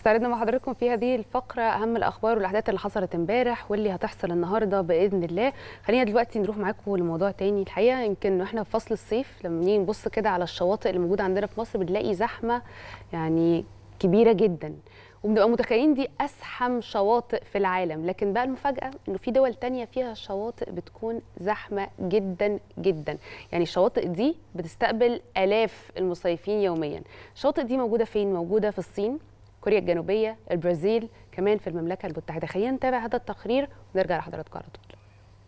استعرضنا مع حضراتكم في هذه الفقرة أهم الأخبار والأحداث اللي حصلت امبارح واللي هتحصل النهاردة بإذن الله خلينا دلوقتي نروح معاكم لموضوع تاني الحقيقة يمكن إحنا في فصل الصيف لما نيجي نبص كده على الشواطئ اللي موجودة عندنا في مصر بنلاقي زحمة يعني كبيرة جدا وبنبقى متخيلين دي أزحم شواطئ في العالم لكن بقى المفاجأة إنه في دول تانية فيها شواطئ بتكون زحمة جدا جدا يعني الشواطئ دي بتستقبل آلاف المصيفين يوميا الشواطئ دي موجودة فين؟ موجودة في الصين كوريا الجنوبية البرازيل كمان في المملكة المتحدة خلينا نتابع هذا التقرير ونرجع لحضراتكم على طول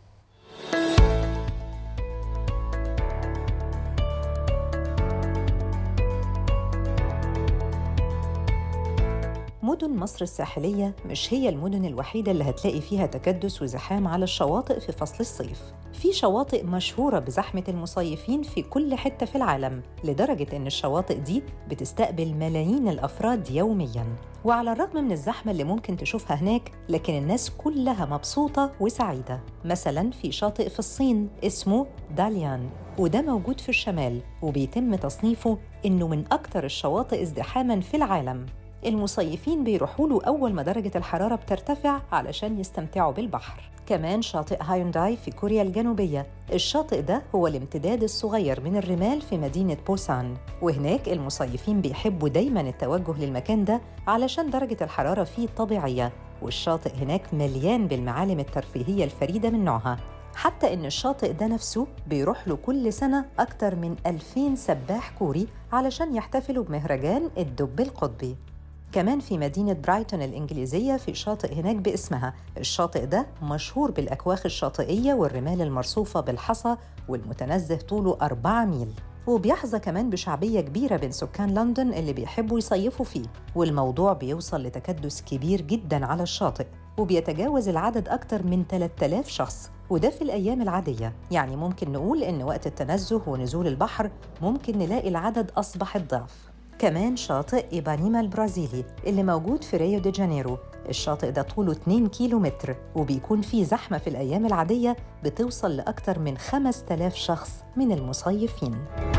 مدن مصر الساحلية مش هي المدن الوحيدة اللي هتلاقي فيها تكدس وزحام على الشواطئ في فصل الصيف في شواطئ مشهورة بزحمة المصيفين في كل حتة في العالم لدرجة إن الشواطئ دي بتستقبل ملايين الأفراد يومياً وعلى الرغم من الزحمة اللي ممكن تشوفها هناك لكن الناس كلها مبسوطة وسعيدة مثلاً في شاطئ في الصين اسمه داليان وده موجود في الشمال وبيتم تصنيفه إنه من أكثر الشواطئ ازدحاماً في العالم المصيفين بيروحوا له أول ما درجة الحرارة بترتفع علشان يستمتعوا بالبحر كمان شاطئ هايونداي في كوريا الجنوبية الشاطئ ده هو الامتداد الصغير من الرمال في مدينة بوسان وهناك المصيفين بيحبوا دايما التوجه للمكان ده علشان درجة الحرارة فيه طبيعية والشاطئ هناك مليان بالمعالم الترفيهية الفريدة من نوعها حتى إن الشاطئ ده نفسه بيروح له كل سنة أكتر من 2000 سباح كوري علشان يحتفلوا بمهرجان الدب القطبي كمان في مدينة برايتون الإنجليزية في شاطئ هناك باسمها الشاطئ ده مشهور بالأكواخ الشاطئية والرمال المرصوفة بالحصى والمتنزه طوله 4 ميل وبيحظى كمان بشعبية كبيرة بين سكان لندن اللي بيحبوا يصيفوا فيه والموضوع بيوصل لتكدس كبير جدا على الشاطئ وبيتجاوز العدد أكتر من 3000 شخص وده في الأيام العادية يعني ممكن نقول إن وقت التنزه ونزول البحر ممكن نلاقي العدد أصبح الضعف كمان شاطئ إيبانيما البرازيلي اللي موجود في ريو دي جانيرو الشاطئ ده طوله 2 كيلو متر وبيكون فيه زحمة في الأيام العادية بتوصل لأكثر من 5000 شخص من المصيفين